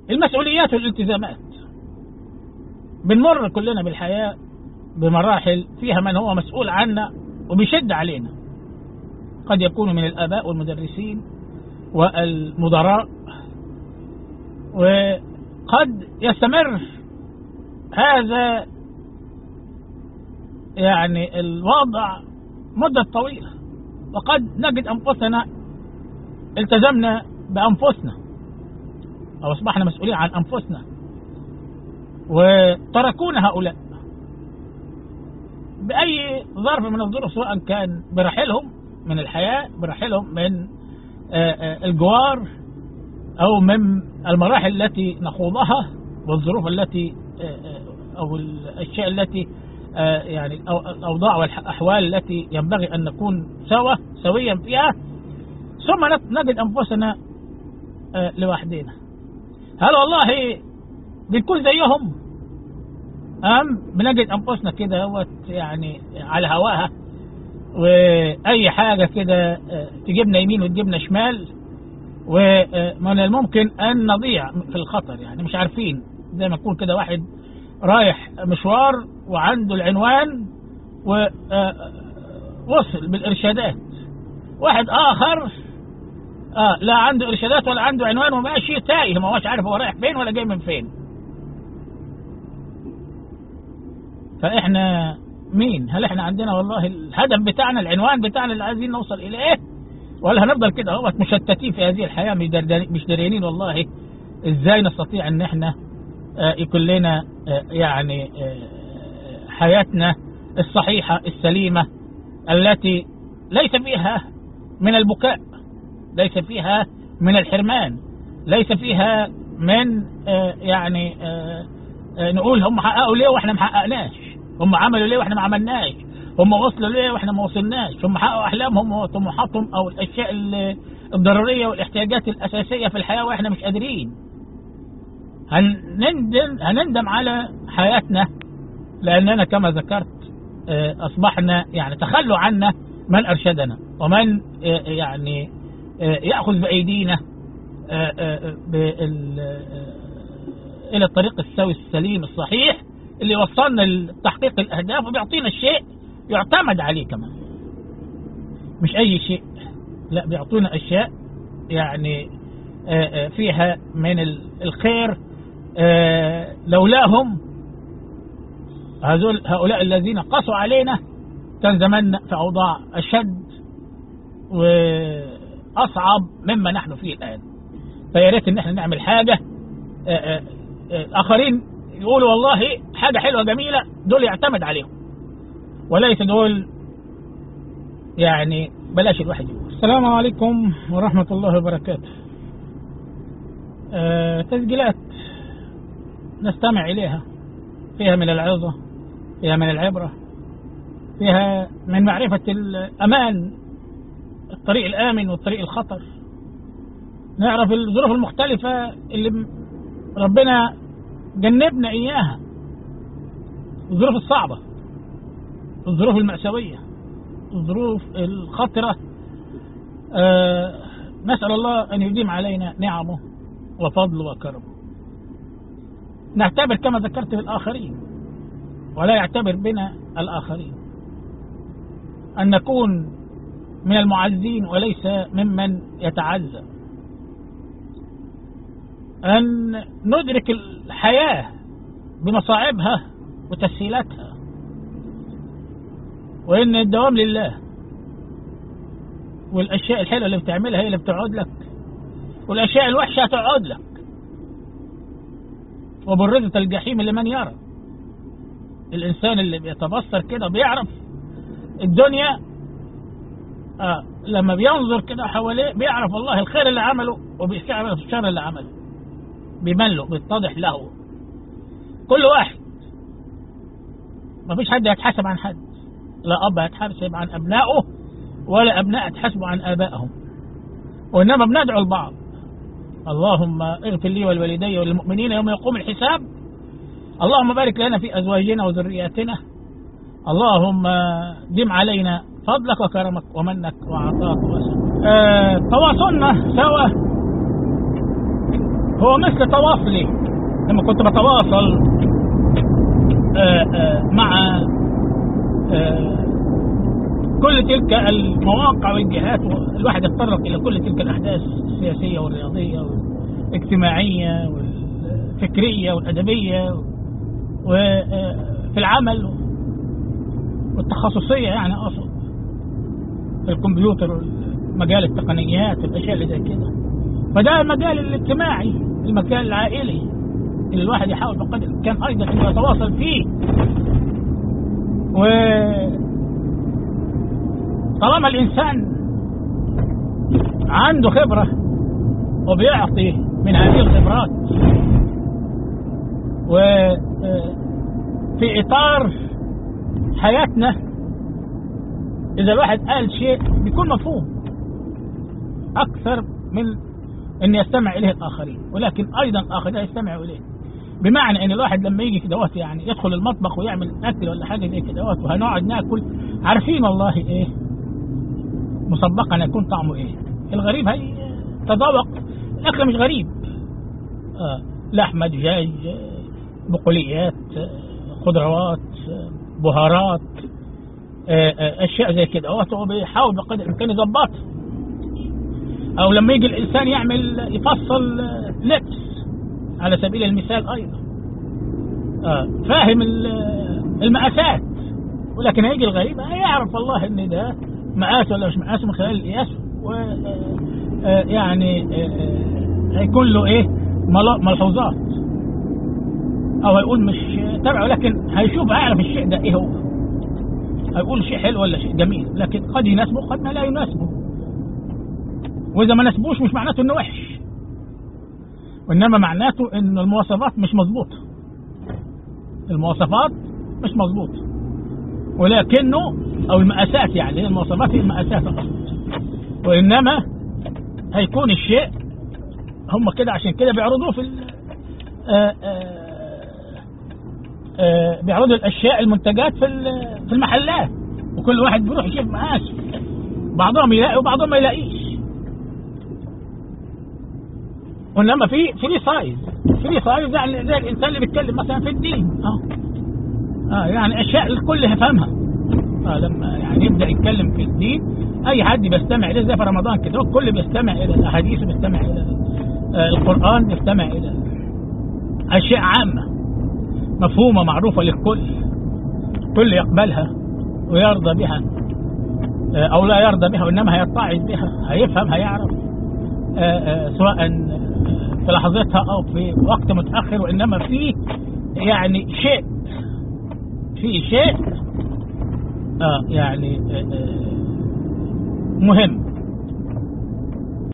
المسؤوليات والالتزامات بنمر كلنا بالحياة بمراحل فيها من هو مسؤول عنا وبيشد علينا قد يكون من الآباء والمدرسين والمدراء وقد يستمر هذا يعني الوضع مدة طويلة وقد نجد أنفسنا التزمنا بأنفسنا أو أصبحنا مسؤولين عن أنفسنا وتركونا هؤلاء بأي ظرف من الظروف سواء كان برحيلهم من الحياة برحيلهم من الجوار أو من المراحل التي نخوضها والظروف التي أو الأشياء التي يعني أو الأوضاع والأحوال التي ينبغي أن نكون سوا سويا فيها ثم نجد أنفسنا لوحدنا هل والله بنكون زيهم أم بنجد أنفسنا كده يعني على هواها وأي حاجة كده تجيبنا يمين وتجيبنا شمال ومن الممكن أن نضيع في الخطر يعني مش عارفين زي ما يكون كده واحد رايح مشوار وعنده العنوان ووصل بالإرشادات واحد آخر آه لا عنده إرشادات ولا عنده عنوان وماشي تايه ما هوش عارف هو رايح فين ولا جاي من فين فإحنا مين هل إحنا عندنا والله الهدف بتاعنا العنوان بتاعنا اللي عايزين نوصل إليه ولا هنفضل كده اهوت مشتتين في هذه الحياة مش داريانين والله إزاي نستطيع أن إحنا آه يكون لنا آه يعني آه حياتنا الصحيحة السليمة التي ليس فيها من البكاء ليس فيها من الحرمان ليس فيها من يعني نقول هم حققوا ليه واحنا ما حققناش هم عملوا ليه واحنا ما عملناش هم وصلوا ليه واحنا ما وصلناش هم حققوا احلامهم وطموحاتهم او الاشياء الضروريه والاحتياجات الاساسيه في الحياه واحنا مش قادرين هنندم هنندم على حياتنا لاننا كما ذكرت اصبحنا يعني تخلوا عنا من ارشدنا ومن يعني ياخذ بايدينا الى الطريق السوي السليم الصحيح اللي وصلنا لتحقيق الاهداف وبيعطينا الشيء يعتمد عليه كمان مش اي شيء لا بيعطونا اشياء يعني فيها من الخير لولاهم هذول هؤلاء الذين قصوا علينا كان زماننا في اوضاع اشد واصعب مما نحن فيه الان فيا ريت ان احنا نعمل حاجه اخرين يقولوا والله حاجه حلوه جميله دول يعتمد عليهم وليس دول يعني بلاش الواحد يقول السلام عليكم ورحمة الله وبركاته آه تسجيلات نستمع إليها فيها من العظة فيها من العبرة فيها من معرفة الأمان الطريق الآمن والطريق الخطر نعرف الظروف المختلفة اللي ربنا جنبنا إياها الظروف الصعبة الظروف المأساوية الظروف الخطرة آه نسأل الله أن يديم علينا نعمه وفضله وكرمه نعتبر كما ذكرت بالآخرين ولا يعتبر بنا الآخرين أن نكون من المعزين وليس ممن يتعزى أن ندرك الحياة بمصاعبها وتسهيلاتها وإن الدوام لله والأشياء الحلوة اللي بتعملها هي اللي بتقعد لك والأشياء الوحشة هتقعد لك وبرزة الجحيم لمن يرى الإنسان اللي بيتبصر كده بيعرف الدنيا آه لما بينظر كده حواليه بيعرف الله الخير اللي عمله وبيعرف الشر اللي عمله بيبان له بيتضح له كل واحد ما فيش حد يتحاسب عن حد لا أب يتحاسب عن أبنائه ولا أبناء يتحاسبوا عن آبائهم وإنما بندعو البعض اللهم اغفر لي ولوالدي وللمؤمنين يوم يقوم الحساب اللهم بارك لنا في أزواجنا وذرياتنا اللهم دم علينا فضلك وكرمك ومنك وعطاك وسلامك آه تواصلنا سوا هو مثل تواصلي لما كنت بتواصل آآ آآ مع آآ كل تلك المواقع والجهات الواحد يتطرق الى كل تلك الاحداث السياسيه والرياضيه والاجتماعيه والفكريه والادبيه وفي العمل والتخصصيه يعني اقصد في الكمبيوتر مجال التقنيات والاشياء اللي زي كده فده المجال الاجتماعي المجال العائلي اللي الواحد يحاول بقدر الامكان ايضا انه يتواصل فيه و طالما الانسان عنده خبره وبيعطي من هذه الخبرات وفي اطار حياتنا اذا الواحد قال شيء بيكون مفهوم اكثر من ان يستمع اليه الاخرين ولكن ايضا الاخرين يستمعوا اليه بمعنى ان الواحد لما يجي كدهوت يعني يدخل المطبخ ويعمل اكل ولا حاجه زي كدهوت وهنقعد ناكل عارفين والله ايه مسبقا يكون طعمه ايه الغريب هي تذوق الاكل مش غريب آه لحمه دجاج بقوليات خضروات بهارات آه آه اشياء زي كده هو بيحاول بقدر الامكان يظبطها او لما يجي الانسان يعمل يفصل لبس على سبيل المثال ايضا آه فاهم المقاسات ولكن هيجي الغريب هيعرف والله ان ده مقاس ولا مش مقاس من خلال القياس و يعني هيكون له ايه ملحوظات او هيقول مش تبعه لكن هيشوف هيعرف الشيء ده ايه هو هيقول شيء حلو ولا شيء جميل لكن قد يناسبه قد ما لا يناسبه واذا ما ناسبوش مش معناته انه وحش وانما معناته ان المواصفات مش مظبوطه المواصفات مش مظبوطه ولكنه او المقاسات يعني المواصفات هي المقاسات فقط وانما هيكون الشيء هم كده عشان كده بيعرضوه في آآ آآ بيعرضوا الاشياء المنتجات في في المحلات وكل واحد بيروح يشوف مقاس بعضهم يلاقي وبعضهم ما يلاقيش وانما في فري سايز فري سايز يعني زي الانسان اللي بيتكلم مثلا في الدين اه اه يعني اشياء الكل يفهمها اه لما يعني يبدا يتكلم في الدين اي حد بيستمع اليه زي في رمضان كده الكل بيستمع الى الاحاديث بيستمع الى آه القران بيستمع الى اشياء عامه مفهومه معروفه للكل كل يقبلها ويرضى بها آه او لا يرضى بها وانما هيتعظ بها هيفهم هيعرف آه سواء في لحظتها او في وقت متاخر وانما في يعني شيء في شيء آه يعني آه مهم